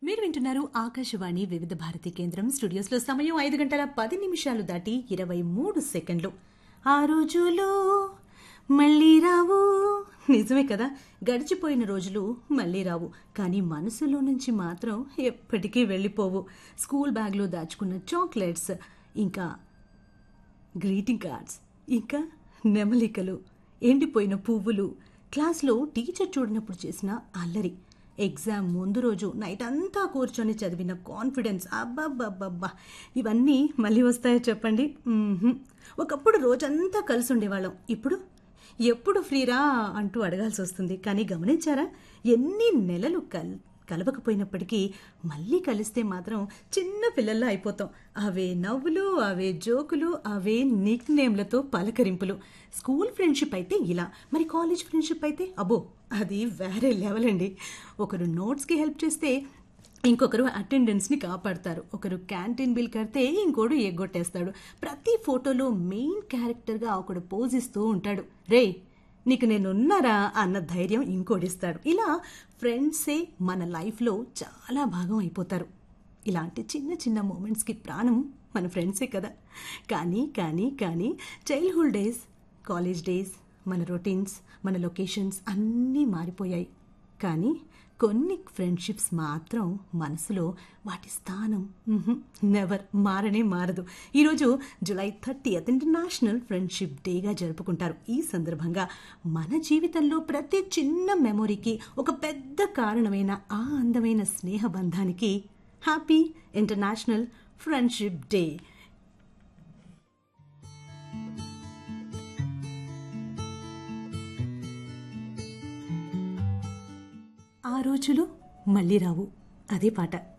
మీరు వింటున్నారు ఆకాశవాణి వివిధ భారతి కేంద్రం స్టూడియోస్లో సమయం ఐదు గంటల పది నిమిషాలు దాటి ఇరవై మూడు సెకండ్లు ఆ రోజులు మళ్ళీ రావు నిజమే కదా గడిచిపోయిన రోజులు మళ్ళీ రావు కానీ మనసులో నుంచి మాత్రం ఎప్పటికీ వెళ్ళిపోవు స్కూల్ బ్యాగ్లో దాచుకున్న చాక్లెట్స్ ఇంకా గ్రీటింగ్ కార్డ్స్ ఇంకా నెమలికలు ఎండిపోయిన పువ్వులు క్లాస్లో టీచర్ చూడనప్పుడు చేసిన అల్లరి ఎగ్జామ్ ముందు రోజు నైట్ అంతా కూర్చొని చదివిన కాన్ఫిడెన్స్ అబ్బబ్బబ్బబ్బా ఇవన్నీ మళ్ళీ వస్తాయో చెప్పండి మ్మ్హ్మ్. ఒకప్పుడు రోజంతా కలిసి ఉండేవాళ్ళం ఇప్పుడు ఎప్పుడు ఫ్రీరా అంటూ అడగాల్సి వస్తుంది కానీ గమనించారా ఎన్ని నెలలు కల్ కలవకపోయినప్పటికీ మళ్ళీ కలిస్తే మాత్రం చిన్న పిల్లల్లా అయిపోతాం అవే నవ్వులు అవే జోకులు అవే నిక్ నేమ్లతో పలకరింపులు స్కూల్ ఫ్రెండ్షిప్ అయితే ఇలా మరి కాలేజ్ ఫ్రెండ్షిప్ అయితే అబ్బో అది వేరే లెవెల్ అండి ఒకరు నోట్స్కి హెల్ప్ చేస్తే ఇంకొకరు అటెండెన్స్ని కాపాడతారు ఒకరు క్యాంటీన్ బిల్ కడితే ఇంకోడు ఎగ్గొట్టేస్తాడు ప్రతి ఫోటోలో మెయిన్ క్యారెక్టర్గా ఒకడు పోజిస్తూ ఉంటాడు రే నీకు నేనున్నారా అన్న ధైర్యం ఇంకోడిస్తాడు ఇలా ఫ్రెండ్సే మన లైఫ్లో చాలా భాగం అయిపోతారు ఇలాంటి చిన్న చిన్న మూమెంట్స్కి ప్రాణం మన ఫ్రెండ్సే కదా కానీ కానీ కానీ చైల్డ్హుడ్ డేస్ కాలేజ్ డేస్ మన రొటీన్స్ మన లొకేషన్స్ అన్నీ మారిపోయాయి కానీ కొన్ని ఫ్రెండ్షిప్స్ మాత్రం మనసులో వాటి స్థానం నెవర్ మారనే మారదు ఈరోజు జూలై థర్టీయత్ ఇంటర్నేషనల్ ఫ్రెండ్షిప్ డేగా జరుపుకుంటారు ఈ సందర్భంగా మన జీవితంలో ప్రతి చిన్న మెమొరీకి ఒక పెద్ద కారణమైన ఆ అందమైన స్నేహ బంధానికి హ్యాపీ ఇంటర్నేషనల్ ఫ్రెండ్షిప్ డే ఆ రోజులు మళ్ళీ రావు అదే పాట